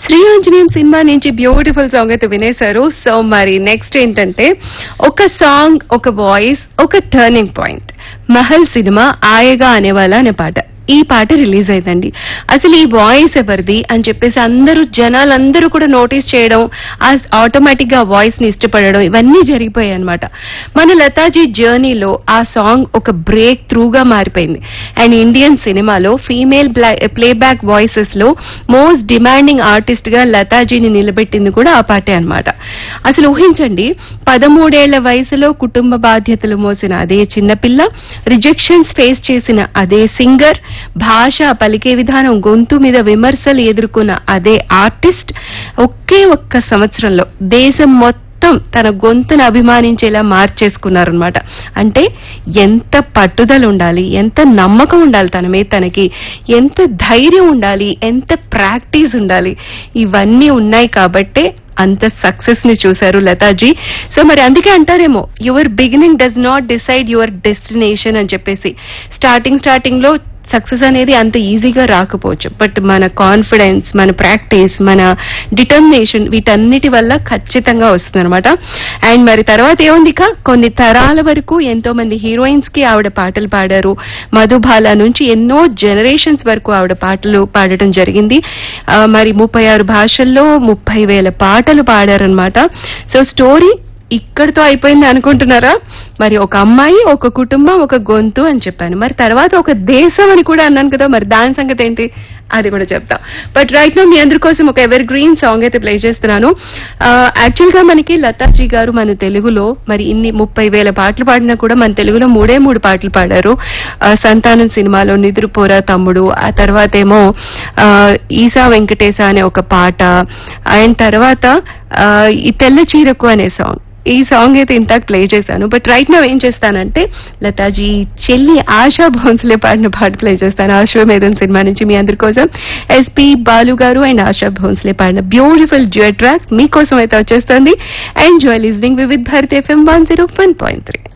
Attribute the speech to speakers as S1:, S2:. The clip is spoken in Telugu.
S1: శ్రీ ఆంజనేయం సినిమా నుంచి బ్యూటిఫుల్ సాంగ్ అయితే వినేశారు సో మరి నెక్స్ట్ ఏంటంటే ఒక సాంగ్ ఒక వాయిస్ ఒక టర్నింగ్ పాయింట్ మహల్ సినిమా ఆయగా అనేవాళ్ళ అనే పాట ఈ పాట రిలీజ్ అయిందండి అసలు ఈ వాయిస్ ఎవరిది అని చెప్పేసి అందరూ జనాలందరూ కూడా నోటీస్ చేయడం ఆటోమేటిక్ గా వాయిస్ ని ఇష్టపడడం ఇవన్నీ జరిగిపోయాయి అనమాట మన లతాజీ జర్నీలో ఆ సాంగ్ ఒక బ్రేక్ త్రూగా మారిపోయింది అండ్ ఇండియన్ సినిమాలో ఫీమేల్ ప్లేబ్యాక్ వాయిసెస్ లో మోస్ట్ డిమాండింగ్ ఆర్టిస్ట్ గా లతాజీని నిలబెట్టింది కూడా ఆ పాటే అన్నమాట అసలు ఊహించండి పదమూడేళ్ల వయసులో కుటుంబ బాధ్యతలు మోసిన అదే చిన్నపిల్ల రిజెక్షన్స్ ఫేస్ చేసిన అదే సింగర్ భాష పలికే విధానం గొంతు మీద విమర్శలు ఎదుర్కొన్న అదే ఆర్టిస్ట్ ఒకే ఒక్క సంవత్సరంలో దేశం మొత్తం తన గొంతును అభిమానించేలా మార్చేసుకున్నారనమాట అంటే ఎంత పట్టుదల ఉండాలి ఎంత నమ్మకం ఉండాలి తన మీద తనకి ఎంత ధైర్యం ఉండాలి ఎంత ప్రాక్టీస్ ఉండాలి ఇవన్నీ ఉన్నాయి కాబట్టే అంత సక్సెస్ ని చూశారు లతాజీ సో మరి అందుకే అంటారేమో your beginning does not decide your destination అని చెప్పేసి స్టార్టింగ్ స్టార్టింగ్ లో సక్సెస్ అనేది అంత ఈజీగా రాకపోవచ్చు బట్ మన కాన్ఫిడెన్స్ మన ప్రాక్టీస్ మన డిటర్మినేషన్ వీటన్నిటి వల్ల ఖచ్చితంగా వస్తుంది అనమాట అండ్ మరి తర్వాత ఏముంది ఇక కొన్ని తరాల వరకు ఎంతో మంది హీరోయిన్స్ కి ఆవిడ పాటలు పాడారు మధుబాల నుంచి ఎన్నో జనరేషన్స్ వరకు ఆవిడ పాటలు పాడటం జరిగింది ఆ, మరి ముప్పై ఆరు భాషల్లో ముప్పై వేల పాటలు పాడారనమాట సో స్టోరీ ఇక్కడితో అయిపోయింది అనుకుంటున్నారా మరి ఒక అమ్మాయి ఒక కుటుంబం ఒక గొంతు అని చెప్పాను మరి తర్వాత ఒక దేశం అని కూడా అన్నాను కదా మరి దాని సంగతి ఏంటి అది కూడా చెప్తా బట్ రైట్ నో మీ అందరి కోసం ఒక ఎవర్ గ్రీన్ సాంగ్ అయితే ప్లే చేస్తున్నాను యాక్చువల్ గా మనకి లతాజీ గారు మన తెలుగులో మరి ఇన్ని ముప్పై వేల పాటలు పాడినా కూడా మన తెలుగులో మూడే మూడు పాటలు పాడారు ఆ, సంతానం సినిమాలో నిద్రపోరా తమ్ముడు ఆ తర్వాత ఏమో ఆ, ఈసా వెంకటేశ అనే ఒక పాట అండ్ తర్వాత ఆ, ఈ తెల్ల చీరకు అనే సాంగ్ ఈ సాంగ్ అయితే ఇంత ప్లే చేశాను బట్ రైట్ నా ఏం చేస్తానంటే లతాజీ చెల్లి ఆశా భోన్స్లే పాడిన పాట ప్లే చేస్తాను ఆశ్వమేధం సినిమా నుంచి మీ అందరి కోసం ఎస్పి బాలు గారు అండ్ ఆశా భోన్స్లే పాడిన బ్యూటిఫుల్ డ్యూయట్ ట్రాక్ మీకోసం అయితే వచ్చేస్తుంది enjoy listening Vividh Bharat FM one zero one point three